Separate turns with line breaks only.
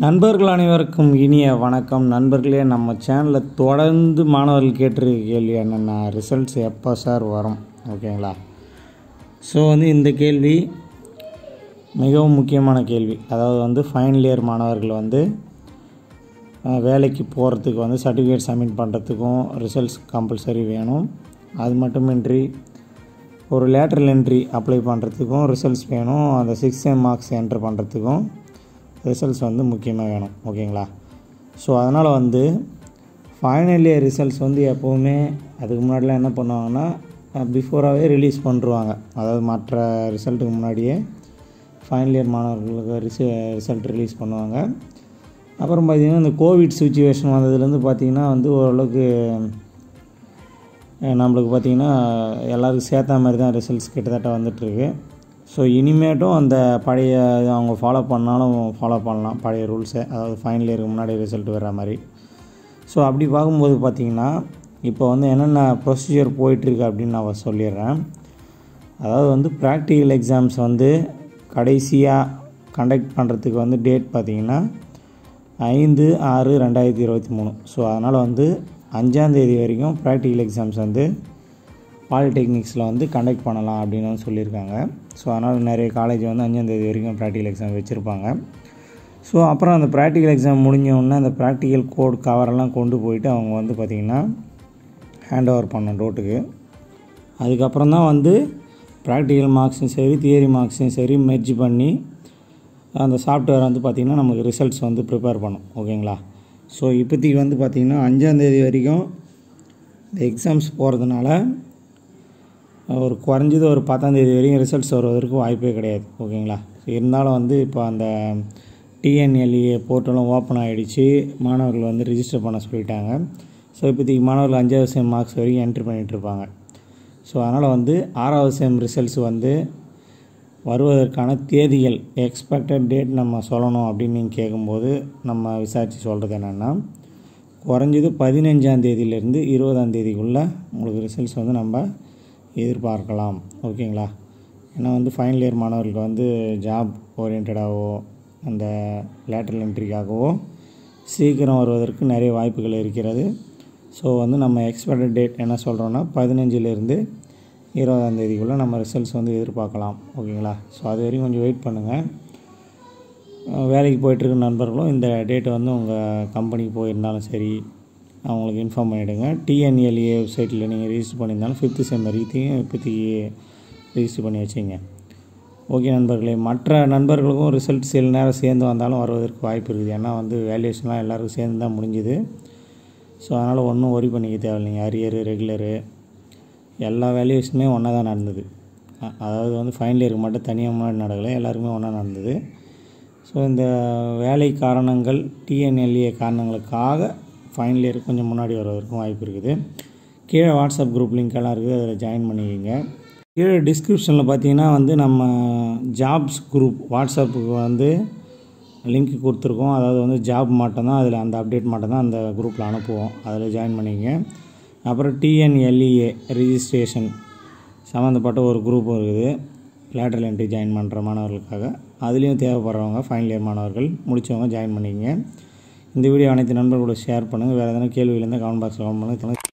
நண்பர்கள் அனைவருக்கும் இனிய வணக்கம் நண்பர்களே நம்ம சேனலில் தொடர்ந்து மாணவர்கள் கேட்டிருக்க கேள்வி என்னென்னா ரிசல்ட்ஸ் எப்போ சார் வரும் ஓகேங்களா ஸோ வந்து இந்த கேள்வி மிகவும் முக்கியமான கேள்வி அதாவது வந்து ஃபைனல் இயர் மாணவர்கள் வந்து அஹ், வேலைக்கு போகிறதுக்கு வந்து சர்டிஃபிகேட் சப்மிட் பண்ணுறதுக்கும் ரிசல்ட்ஸ் கம்பல்சரி வேணும் அது மட்டுமின்றி ஒரு லேட்டரல் என்ட்ரி அப்ளை பண்ணுறதுக்கும் ரிசல்ட்ஸ் வேணும் அந்த சிக்ஸ் எம் மார்க்ஸ் என்ட்ரு பண்ணுறதுக்கும் ரிசல்ட்ஸ் வந்து முக்கியமாக வேணும் ஓகேங்களா ஸோ அதனால் வந்து ஃபைனல் இயர் ரிசல்ட்ஸ் வந்து எப்போவுமே அதுக்கு முன்னாடிலாம் என்ன பண்ணுவாங்கன்னா பிஃபோராகவே ரிலீஸ் பண்ணிருவாங்க அதாவது மற்ற ரிசல்ட்டுக்கு முன்னாடியே ஃபைனல் இயர் மாணவர்களுக்கு ரிச ரிசல்ட் ரிலீஸ் பண்ணுவாங்க அப்புறம் பார்த்திங்கன்னா இந்த கோவிட் சுச்சுவேஷன் வந்ததுலேருந்து பார்த்திங்கன்னா வந்து ஓரளவுக்கு அஹ் நம்மளுக்கு பார்த்திங்கன்னா எல்லாருக்கும் சேர்த்த மாதிரி தான் ரிசல்ட்ஸ் கிட்டத்தட்ட வந்துட்டுருக்கு ஸோ இனிமேட்டும் அந்த பழைய இது அவங்க ஃபாலோ பண்ணாலும் ஃபாலோ பண்ணலாம் பழைய ரூல்ஸை அதாவது ஃபைனல் இயருக்கு முன்னாடி ரிசல்ட் வர்ற மாதிரி ஸோ அப்படி பார்க்கும்போது பார்த்திங்கன்னா இப்போ வந்து என்னென்ன ப்ரொசீஜர் போயிட்டுருக்கு அப்படின்னு நான் சொல்லிடுறேன் அதாவது வந்து ப்ராக்டிக்கல் எக்ஸாம்ஸ் வந்து கடைசியாக கண்டக்ட் பண்ணுறதுக்கு வந்து டேட் பார்த்திங்கன்னா ஐந்து ஆறு ரெண்டாயிரத்தி இருபத்தி மூணு ஸோ அதனால் வந்து அஞ்சாந்தேதி வரைக்கும் ப்ராக்டிக்கல் எக்ஸாம்ஸ் வந்து பாலிடெக்னிக்ஸில் வந்து கண்டக்ட் பண்ணலாம் அப்படின்னு வந்து சொல்லியிருக்காங்க ஸோ அதனால் நிறைய காலேஜ் வந்து அஞ்சாந்தேதி வரைக்கும் ப்ராக்டிக்கல் எக்ஸாம் வச்சுருப்பாங்க ஸோ அப்புறம் அந்த ப்ராக்டிக்கல் எக்ஸாம் முடிஞ்ச உடனே அந்த ப்ராக்டிக்கல் கோட் கவரெல்லாம் கொண்டு போயிட்டு அவங்க வந்து பார்த்திங்கன்னா ஹேண்ட் ஓவர் பண்ணணும் டோட்டுக்கு அதுக்கப்புறம் தான் வந்து ப்ராக்டிக்கல் மார்க்ஸும் சரி தியரி மார்க்ஸையும் சரி மெர்ஜ் பண்ணி அந்த சாஃப்ட்வேர் வந்து பார்த்திங்கன்னா நமக்கு ரிசல்ட்ஸ் வந்து ப்ரிப்பேர் பண்ணும் ஓகேங்களா ஸோ இப்போதைக்கு வந்து பார்த்திங்கன்னா அஞ்சாந்தேதி வரைக்கும் இந்த எக்ஸாம்ஸ் போகிறதுனால ஒரு குறைஞ்சது ஒரு பத்தாந்தேதி வரைக்கும் ரிசல்ட்ஸ் வருவதற்கு வாய்ப்பே கிடையாது ஓகேங்களா இருந்தாலும் வந்து இப்போ அந்த டிஎன்எல்ஏ போர்ட்டலும் ஓப்பன் ஆகிடுச்சு மாணவர்கள் வந்து ரிஜிஸ்டர் பண்ண சொல்லிட்டாங்க ஸோ இப்போதைக்கு மாணவர்கள் அஞ்சாவது செம் மார்க்ஸ் வரைக்கும் என்ட்ரி பண்ணிகிட்ருப்பாங்க ஸோ அதனால் வந்து ஆறாவது செம் ரிசல்ட்ஸ் வந்து வருவதற்கான தேதிகள் எக்ஸ்பெக்டட் டேட் நம்ம சொல்லணும் அப்படின்னு நீங்கள் கேட்கும்போது நம்ம விசாரித்து சொல்கிறது என்னென்னா குறைஞ்சது பதினஞ்சாம் தேதியிலேருந்து இருபதாம் தேதிக்குள்ளே உங்களுக்கு ரிசல்ட்ஸ் வந்து நம்ம எதிர்பார்க்கலாம் ஓகேங்களா ஏன்னா வந்து ஃபைனல் இயர் மாணவர்களுக்கு வந்து ஜாப் ஓரியன்டாகவோ அந்த லேட்டரல் என்ட்ரிக்காகவோ சீக்கிரம் வருவதற்கு நிறைய வாய்ப்புகள் இருக்கிறது ஸோ வந்து நம்ம எக்ஸ்பெக்டட் டேட் என்ன சொல்கிறோன்னா பதினஞ்சுலேருந்து இருபதாம் தேதிக்குள்ளே நம்ம ரிசல்ட்ஸ் வந்து எதிர்பார்க்கலாம் ஓகேங்களா ஸோ அது வரைக்கும் கொஞ்சம் வெயிட் பண்ணுங்கள் அஹ் வேலைக்கு போயிட்டுருக்க நண்பர்களும் இந்த டேட்டை வந்து உங்கள் கம்பெனிக்கு போயிருந்தாலும் சரி அவங்களுக்கு இன்ஃபார்ம் பண்ணிவிடுங்க டிஎன்எல்ஏ வெப்சைட்டில் நீங்கள் ரிஜிஸ்டர் பண்ணியிருந்தாலும் ஃபிஃப்த்து செம் வரைக்கும் இப்போதைக்கு ரிஜிஸ்டர் பண்ணி வச்சுங்க ஓகே நண்பர்களே மற்ற நண்பர்களுக்கும் ரிசல்ட் சில நேரம் சேர்ந்து வந்தாலும் வருவதற்கு வாய்ப்பு இருக்குது ஏன்னா வந்து வேல்யூஷன்லாம் எல்லாருக்கும் சேர்ந்து தான் முடிஞ்சுது ஸோ அதனால் ஒன்றும் ஒரி பண்ணிக்க தேவையில்லைங்க அரியரு ரெகுலரு எல்லா வேல்யூஸுமே ஒன்றா தான் நடந்தது அ- அதாவது வந்து ஃபைனல் இயருக்கு மட்டும் தனியாக முன்னாடி நடக்கலை எல்லாருக்குமே ஒன்றா நடந்தது ஸோ இந்த வேலை காரணங்கள் டிஎன்எல்ஏ காரணங்களுக்காக ஃபைனல் இயர் கொஞ்சம் முன்னாடி வருவதற்கும் வாய்ப்பு இருக்குது கீழே வாட்ஸ்அப் குரூப் லிங்க் எல்லாம் இருக்குது அதில் ஜாயின் பண்ணிக்கிங்க கீழே டிஸ்கிரிப்ஷனில் பார்த்தீங்கன்னா வந்து நம்ம ஜாப்ஸ் குரூப் வாட்ஸ்அப்புக்கு வந்து லிங்க் கொடுத்துருக்கோம் அதாவது வந்து ஜாப் மட்டும்தான் அதில் அந்த அப்டேட் மட்டும்தான் அந்த குரூப்பில் அனுப்புவோம் அதில் ஜாயின் பண்ணிக்கங்க அப்புறம் டிஎன்எல்இஏ ரிஜிஸ்ட்ரேஷன் சம்மந்தப்பட்ட ஒரு குரூப்பும் இருக்குது லேட்டரல் என்ட்ரி ஜாயின் பண்ணுற மாணவர்களுக்காக அதுலேயும் தேவைப்படுறவங்க ஃபைனல் இயர் மாணவர்கள் முடித்தவங்க ஜாயின் பண்ணிக்கங்க இந்த வீடியோ அனைத்து நண்பர்களோட ஷேர் பண்ணுங்கள் வேறு எதனா கேள்விகள் இருந்தால் கமெண்ட் பாக்ஸில் கமெண்ட் பண்ணுங்கள்